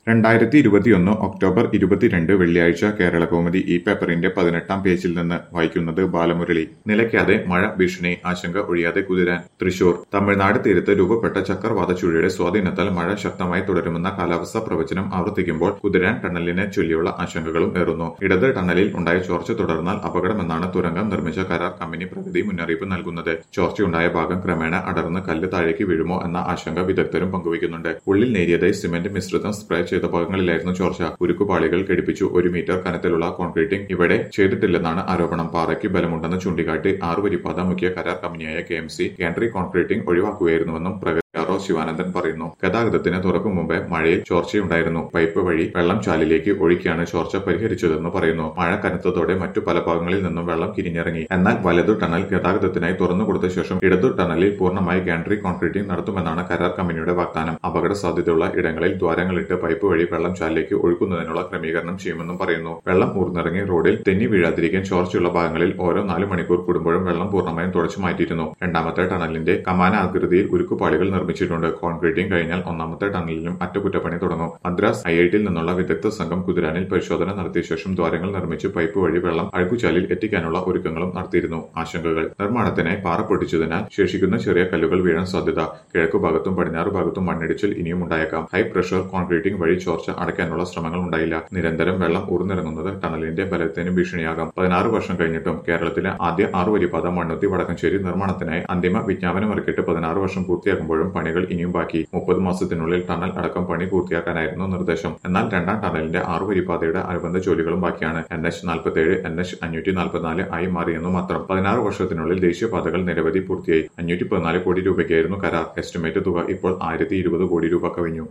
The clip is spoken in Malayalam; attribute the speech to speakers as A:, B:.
A: രണ്ടായിരത്തി ഇരുപത്തിയൊന്ന് ഒക്ടോബർ ഇരുപത്തിരണ്ട് വെള്ളിയാഴ്ച കേരള കൗമുദി ഈ പേപ്പറിന്റെ പതിനെട്ടാം പേജിൽ നിന്ന് വായിക്കുന്നത് ബാലമുരളി നിലയ്ക്കാതെ മഴ ഭീഷണി ആശങ്ക ഒഴിയാതെ കുതിരാൻ തൃശൂർ തമിഴ്നാട് തീരത്ത് രൂപപ്പെട്ട ചക്രവാത ചുഴിയുടെ സ്വാധീനത്താൽ മഴ ശക്തമായി തുടരുമെന്ന കാലാവസ്ഥാ പ്രവചനം ആവർത്തിക്കുമ്പോൾ കുതിരാൻ ടണലിനെ ചൊല്ലിയുള്ള ആശങ്കകളും ഏറുന്നു ഇടത് ടണലിൽ ഉണ്ടായ ചോർച്ച തുടർന്നാൽ അപകടമെന്നാണ് തുരങ്കം നിർമ്മിച്ച കരാർ കമ്പനി പ്രകൃതി മുന്നറിയിപ്പ് നൽകുന്നത് ചോർച്ചയുണ്ടായ ഭാഗം ക്രമേണ അടർന്ന് കല്ല് താഴേക്ക് വീഴുമോ എന്ന ആശങ്ക വിദഗ്ധരും പങ്കുവയ്ക്കുന്നുണ്ട് ഉള്ളിൽ നേരിയതായി സിമന്റ് മിശ്രിതം സ്പ്രേ ചെയ്ത ഭാഗങ്ങളിലായിരുന്നു ചോർച്ച ഉരുക്കുപാളികൾ ഘടിപ്പിച്ചു ഒരു മീറ്റർ കനത്തിലുള്ള കോൺക്രീറ്റിംഗ് ഇവിടെ ചെയ്തിട്ടില്ലെന്നാണ് ആരോപണം പാറയ്ക്ക് ബലമുണ്ടെന്ന് ചൂണ്ടിക്കാട്ടി ആറുവരിപ്പാത മുഖ്യ കരാർ കമ്പനിയായ K M C gantry concreting ഒഴിവാക്കുകയായിരുന്നുവെന്നും പ്രഗതി ആർ ഒ ശിവാനന്ദൻ പറയുന്നു ഗതാഗതത്തിന് തുറക്കും മുമ്പേ മഴയിൽ ചോർച്ചയുണ്ടായിരുന്നു പൈപ്പ് വഴി വെള്ളം ചാലിലേക്ക് ഒഴുക്കിയാണ് ചോർച്ച പരിഹരിച്ചതെന്ന് പറയുന്നു മഴ കനത്തതോടെ മറ്റു പല ഭാഗങ്ങളിൽ നിന്നും വെള്ളം കിരിഞ്ഞിറങ്ങി എന്നാൽ വലതു ടണൽ ഗതാഗതത്തിനായി തുറന്നു കൊടുത്ത ശേഷം ഇടതു ടണലിൽ പൂർണ്ണമായി ഗാൻട്രി കോൺക്രീറ്റിംഗ് നടത്തുമെന്നാണ് കരാർ കമ്പനിയുടെ വാഗ്ദാനം അപകട സാധ്യതയുള്ള ഇടങ്ങളിൽ ദ്വാരങ്ങളിട്ട് പൈപ്പ് വഴി വെള്ളം ചാലിലേക്ക് ഒഴുക്കുന്നതിനുള്ള ക്രമീകരണം ചെയ്യുമെന്നും പറയുന്നു വെള്ളം ഊർന്നിറങ്ങി റോഡിൽ തെന്നി വീഴാതിരിക്കാൻ ചോർച്ചയുള്ള ഭാഗങ്ങളിൽ ഓരോ നാല് മണിക്കൂർ കൂടുമ്പോഴും വെള്ളം പൂർണ്ണമായും തുടച്ചു മാറ്റിയിരുന്നു രണ്ടാമത്തെ ടണലിന്റെ കമാന ആകൃതിയിൽ ഉരുക്കുപാളികൾ നിർമ്മിച്ചിട്ടുണ്ട് കോൺക്രീറ്റിംഗ് കഴിഞ്ഞാൽ ഒന്നാമത്തെ ടണലിലും അറ്റകുറ്റപ്പണി തുടങ്ങും മദ്രാസ് ഐ ഐ ടിയിൽ നിന്നുള്ള വിദഗ്ധ സംഘം കുതിരാനിൽ പരിശോധന നടത്തിയ ശേഷം ദ്വാരങ്ങൾ നിർമ്മിച്ച് പൈപ്പ് വഴി വെള്ളം അഴുക്കുചാലിൽ എത്തിക്കാനുള്ള ഒരുക്കങ്ങളും നടത്തിയിരുന്നു ആശങ്കകൾ നിർമ്മാണത്തിനായി പാറ പൊട്ടിച്ചതിനാൽ ശേഷിക്കുന്ന ചെറിയ കല്ലുകൾ വീഴാൻ സാധ്യത കിഴക്കു ഭാഗത്തും പടിഞ്ഞാറ് ഭാഗത്തും മണ്ണിടിച്ചിൽ ഇനിയും ഉണ്ടായേക്കാം ഹൈ പ്രഷർ കോൺക്രീറ്റിംഗ് വഴി ചോർച്ച അടയ്ക്കാനുള്ള ശ്രമങ്ങൾ ഉണ്ടായില്ല നിരന്തരം വെള്ളം ഊർന്നിറങ്ങുന്നത് ടണലിന്റെ ബലത്തിന് ഭീഷണിയാകാം പതിനാറ് വർഷം കഴിഞ്ഞിട്ടും കേരളത്തിലെ ആദ്യ ആറുവരിപ്പാത മണ്ണുത്തി വടക്കഞ്ചേരി നിർമ്മാണത്തിനായി അന്തിമ വിജ്ഞാപനം ഇറക്കിയിട്ട് പതിനാറ് വർഷം പൂർത്തിയാക്കുമ്പോഴും പണികൾ ഇനിയും ബാക്കി മുപ്പത് മാസത്തിനുള്ളിൽ ടണൽ അടക്കം പണി പൂർത്തിയാക്കാനായിരുന്നു നിർദ്ദേശം എന്നാൽ രണ്ടാം ടണലിന്റെ ആറുവരിപ്പാതയുടെ അനുബന്ധ ജോലികളും ബാക്കിയാണ് എൻ എച്ച് നാൽപ്പത്തേഴ് എൻ എച്ച് അഞ്ഞൂറ്റി നാൽപ്പത്തിനാല് ആയി മാറിയെന്നു മാത്രം പതിനാറ് വർഷത്തിനുള്ളിൽ ദേശീയപാതകൾ നിരവധി പൂർത്തിയായി അഞ്ഞൂറ്റി പതിനാല് കോടി രൂപയ്ക്കായിരുന്നു കരാർ എസ്റ്റിമേറ്റ് തുക ഇപ്പോൾ ആയിരത്തി ഇരുപത് കോടി രൂപ കവിഞ്ഞു